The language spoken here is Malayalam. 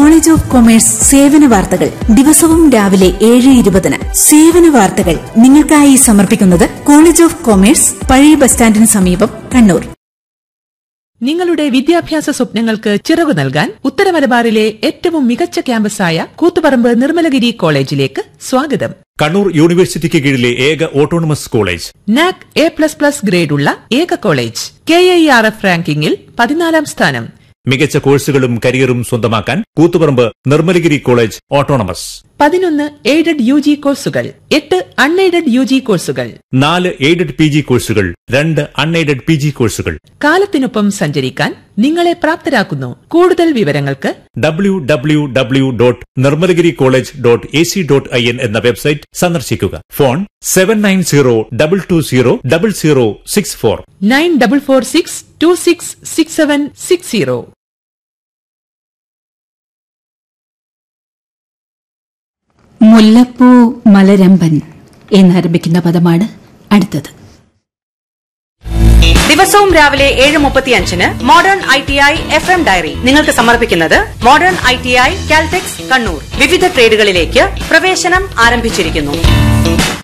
കോളേജ് ഓഫ് കൊമേഴ്സ് സേവന വാർത്തകൾ ദിവസവും രാവിലെ ഏഴ് ഇരുപതിന് സേവന വാർത്തകൾ നിങ്ങൾക്കായി സമർപ്പിക്കുന്നത് കോളേജ് ഓഫ് കൊമേഴ്സ് പഴയ ബസ് സ്റ്റാൻഡിന് സമീപം കണ്ണൂർ നിങ്ങളുടെ വിദ്യാഭ്യാസ സ്വപ്നങ്ങൾക്ക് ചിറകു നൽകാൻ ഉത്തരമലബാറിലെ ഏറ്റവും മികച്ച ക്യാമ്പസായ കൂത്തുപറമ്പ് നിർമ്മലഗിരി കോളേജിലേക്ക് സ്വാഗതം കണ്ണൂർ യൂണിവേഴ്സിറ്റിക്ക് കീഴിലെ ഏക autonomous college NAAC A plus plus ഗ്രേഡുള്ള ഏക college K I R F റാങ്കിങ്ങിൽ പതിനാലാം സ്ഥാനം മികച്ച കോഴ്സുകളും കരിയറും സ്വന്തമാക്കാൻ കൂത്തുപറമ്പ് നിർമ്മലഗിരി കോളേജ് ഓട്ടോണമസ് പതിനൊന്ന് എയ്ഡഡ് യു ജി കോഴ്സുകൾ എട്ട് അൺഎയ്ഡഡ് യു ജി കോഴ്സുകൾ നാല് എയ്ഡഡ് പി ജി കോഴ്സുകൾ രണ്ട് അൺഎയ്ഡഡ് പി ജി കോഴ്സുകൾ കാലത്തിനൊപ്പം സഞ്ചരിക്കാൻ നിങ്ങളെ പ്രാപ്തരാക്കുന്നു കൂടുതൽ വിവരങ്ങൾക്ക് W W W dot Nirmalagiri college dot A C dot I N എന്ന വെബ്സൈറ്റ് സന്ദർശിക്കുക phone seven nine zero double two zero double zero six four nine double four six two six six seven six zero മുല്ലപ്പൂ മലരമ്പൻ എന്നാരംഭിക്കുന്ന പദമാണ് അടുത്തത് ദിവസവും രാവിലെ ഏഴ് മുപ്പത്തിയഞ്ചിന് modern I T I F M diary നിങ്ങൾക്ക് സമർപ്പിക്കുന്നത് modern I T I Caltex Kannur വിവിധ ട്രേഡുകളിലേക്ക് പ്രവേശനം ആരംഭിച്ചിരിക്കുന്നു